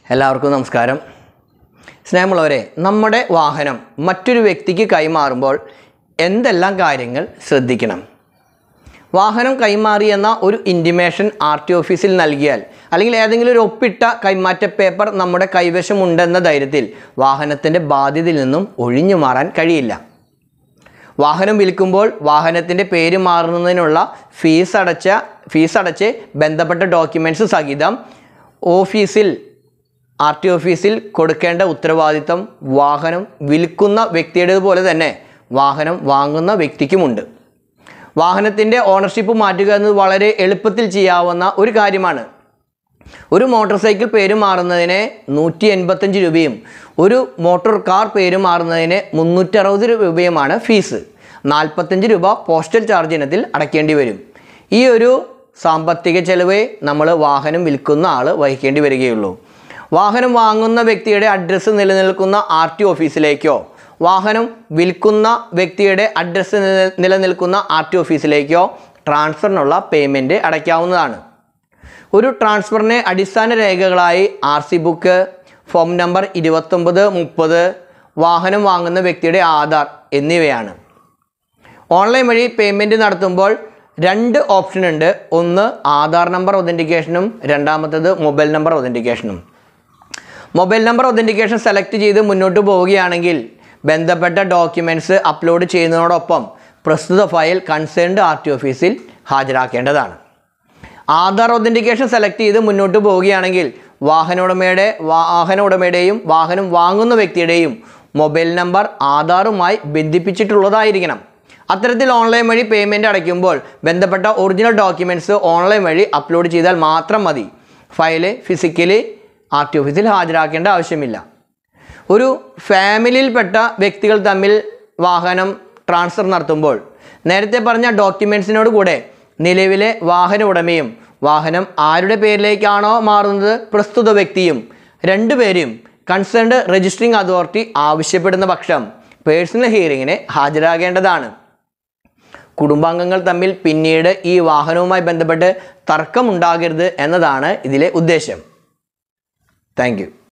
എല്ലാവർക്കും നമസ്കാരം സ്നേഹമുള്ളവരെ നമ്മുടെ വാഹനം മറ്റൊരു വ്യക്തിക്ക് കൈമാറുമ്പോൾ എന്തെല്ലാം കാര്യങ്ങൾ ശ്രദ്ധിക്കണം വാഹനം കൈമാറി എന്ന ഒരു ഇൻറ്റിമേഷൻ ആർ ടി ഓഫീസിൽ നൽകിയാൽ അല്ലെങ്കിൽ ഏതെങ്കിലും ഒരു ഒപ്പിട്ട കൈമാറ്റ പേപ്പർ നമ്മുടെ കൈവശമുണ്ടെന്ന ധൈര്യത്തിൽ വാഹനത്തിൻ്റെ ബാധ്യതയിൽ നിന്നും ഒഴിഞ്ഞു മാറാൻ കഴിയില്ല വാഹനം വിൽക്കുമ്പോൾ വാഹനത്തിൻ്റെ പേര് മാറുന്നതിനുള്ള ഫീസ് അടച്ച ഫീസ് അടച്ച് ബന്ധപ്പെട്ട ഡോക്യുമെൻറ്റ്സ് സഹിതം ഓഫീസിൽ ആർ ടി ഓഫീസിൽ കൊടുക്കേണ്ട ഉത്തരവാദിത്തം വാഹനം വിൽക്കുന്ന വ്യക്തിയുടേതുപോലെ തന്നെ വാഹനം വാങ്ങുന്ന വ്യക്തിക്കുമുണ്ട് വാഹനത്തിൻ്റെ ഓണർഷിപ്പ് മാറ്റുക എന്നത് വളരെ എളുപ്പത്തിൽ ചെയ്യാവുന്ന ഒരു കാര്യമാണ് ഒരു മോട്ടോർ സൈക്കിൾ പേര് മാറുന്നതിന് നൂറ്റി എൺപത്തഞ്ച് രൂപയും ഒരു മോട്ടോർ കാർ പേര് മാറുന്നതിന് മുന്നൂറ്ററുപത് രൂപയുമാണ് ഫീസ് നാൽപ്പത്തഞ്ച് രൂപ പോസ്റ്റൽ ചാർജ് ഇനത്തിൽ അടയ്ക്കേണ്ടി വരും ഈ ഒരു സാമ്പത്തിക ചെലവേ നമ്മൾ വാഹനം വിൽക്കുന്ന ആൾ വഹിക്കേണ്ടി വരികയുള്ളൂ വാഹനം വാങ്ങുന്ന വ്യക്തിയുടെ അഡ്രസ്സ് നിലനിൽക്കുന്ന ആർ ടി ഓഫീസിലേക്കോ വാഹനം വിൽക്കുന്ന വ്യക്തിയുടെ അഡ്രസ്സ് നില- നിലനിൽക്കുന്ന ആർ ടി ഓഫീസിലേക്കോ ട്രാൻസ്ഫറിനുള്ള പേയ്മെൻറ്റ് അടയ്ക്കാവുന്നതാണ് ഒരു ട്രാൻസ്ഫറിന് അടിസ്ഥാന രേഖകളായി R C book form number ഇരുപത്തൊമ്പത് മുപ്പത് വാഹനം വാങ്ങുന്ന വ്യക്തിയുടെ ആധാർ എന്നിവയാണ് ഓൺലൈൻ വഴി പേയ്മെൻറ്റ് നടത്തുമ്പോൾ രണ്ട് ഓപ്ഷൻ ഉണ്ട് ഒന്ന് ആധാർ നമ്പർ ഒതൻറ്റിക്കേഷനും രണ്ടാമത്തേത് മൊബൈൽ നമ്പർ ഒതൻറ്റിക്കേഷനും മൊബൈൽ നമ്പർ ഒതൻറ്റിക്കേഷൻ സെലക്ട് ചെയ്ത് മുന്നോട്ട് പോവുകയാണെങ്കിൽ ബന്ധപ്പെട്ട ഡോക്യുമെൻറ്റ്സ് അപ്ലോഡ് ചെയ്യുന്നതോടൊപ്പം പ്രസ്തുത ഫയൽ കൺസേൺഡ് ആർ ടി ഓഫീസിൽ ഹാജരാക്കേണ്ടതാണ് ആധാർ ഒതൻറ്റിക്കേഷൻ സെലക്ട് ചെയ്ത് മുന്നോട്ട് പോവുകയാണെങ്കിൽ വാഹന ഉടമയുടെ വാഹന ഉടമയുടെയും വാഹനം വാങ്ങുന്ന വ്യക്തിയുടെയും മൊബൈൽ നമ്പർ ആധാറുമായി ബന്ധിപ്പിച്ചിട്ടുള്ളതായിരിക്കണം അത്തരത്തിൽ ഓൺലൈൻ വഴി പേയ്മെൻറ്റ് അടയ്ക്കുമ്പോൾ ബന്ധപ്പെട്ട ഒറിജിനൽ ഡോക്യുമെൻറ്റ്സ് ഓൺലൈൻ വഴി അപ്ലോഡ് ചെയ്താൽ മാത്രം മതി ഫയല് ഫിസിക്കലി ആർ ടി ഓഫീസിൽ ഹാജരാക്കേണ്ട ആവശ്യമില്ല ഒരു ഫാമിലിയിൽപ്പെട്ട വ്യക്തികൾ തമ്മിൽ വാഹനം ട്രാൻസ്ഫർ നടത്തുമ്പോൾ നേരത്തെ പറഞ്ഞ ഡോക്യുമെൻറ്റ്സിനോട് കൂടെ നിലവിലെ വാഹന ഉടമയും വാഹനം ആരുടെ പേരിലേക്കാണോ മാറുന്നത് പ്രസ്തുത വ്യക്തിയും രണ്ടുപേരും കൺസേൺഡ് രജിസ്ട്രിംഗ് അതോറിറ്റി ആവശ്യപ്പെടുന്ന പക്ഷം പേഴ്സണൽ ഹിയറിങ്ങിന് ഹാജരാകേണ്ടതാണ് കുടുംബാംഗങ്ങൾ തമ്മിൽ പിന്നീട് ഈ വാഹനവുമായി ബന്ധപ്പെട്ട് തർക്കമുണ്ടാകരുത് എന്നതാണ് ഇതിലെ ഉദ്ദേശം താങ്ക് യു